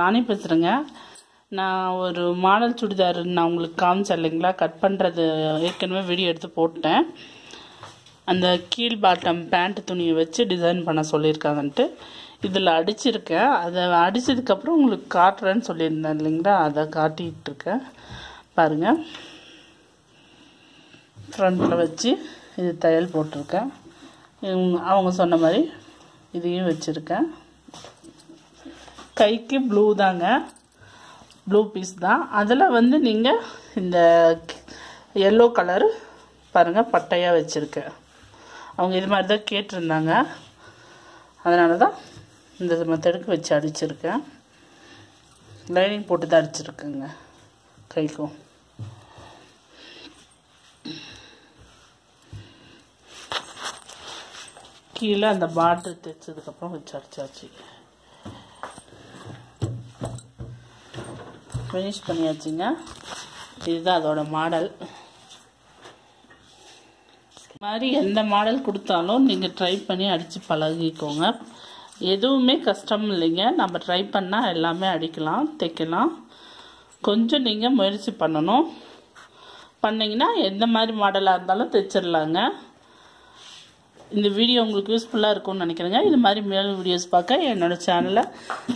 ராணி பேசுகிறேங்க நான் ஒரு மாடல் சுடிதார் நான் உங்களுக்கு காமிச்சேன் இல்லைங்களா கட் பண்ணுறது ஏற்கனவே வீடியோ எடுத்து போட்டேன் அந்த கீழ் பாட்டம் பேண்ட் துணியை வச்சு டிசைன் பண்ண சொல்லியிருக்காங்கன்ட்டு இதில் அடிச்சிருக்கேன் அதை அடித்ததுக்கப்புறம் உங்களுக்கு காட்டுறேன்னு சொல்லியிருந்தேன் இல்லைங்களா அதை காட்டிகிட்டு இருக்கேன் பாருங்கள் ஃப்ரண்ட்டில் வச்சு இது தையல் போட்டிருக்கேன் இவங்க- அவங்க சொன்ன மாதிரி இதையும் வச்சுருக்கேன் கைக்கு ப்ளூ தாங்க ப்ளூ பீஸ் தான் அதில் வந்து நீங்கள் இந்த எல்லோ கலர் பாருங்கள் பட்டையாக வச்சுருக்கேன் அவங்க இது மாதிரி தான் கேட்டிருந்தாங்க அதனால தான் இந்த மெத்தடுக்கு வச்சு அடிச்சிருக்கேன் லைனிங் போட்டு தான் அடிச்சிருக்கேங்க கைக்கும் கீழே அந்த பாட்டில் தைச்சதுக்கப்புறம் வச்சு அடிச்சாச்சு ஃபினிஷ் பண்ணியாச்சுங்க இதுதான் அதோட மாடல் மாதிரி எந்த மாடல் கொடுத்தாலும் நீங்கள் ட்ரை பண்ணி அடித்து பழகிக்கோங்க எதுவுமே கஷ்டம் இல்லைங்க நம்ம ட்ரை பண்ணால் எல்லாமே அடிக்கலாம் தைக்கலாம் கொஞ்சம் நீங்கள் முயற்சி பண்ணணும் பண்ணிங்கன்னா எந்த மாதிரி மாடலாக இருந்தாலும் தைச்சிடலாங்க இந்த வீடியோ உங்களுக்கு யூஸ்ஃபுல்லாக இருக்கும்னு நினைக்கிறேங்க இது மாதிரி மேலும் வீடியோஸ் பார்க்க என்னோட சேனலை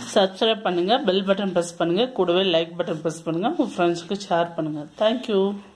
சப்ஸ்கிரைப் பண்ணுங்கள் பெல் பட்டன் ப்ரெஸ் பண்ணுங்கள் கூடவே லைக் பட்டன் ப்ரெஸ் பண்ணுங்கள் உங்கள் ஃப்ரெண்ட்ஸுக்கு ஷேர் பண்ணுங்கள் தேங்க்யூ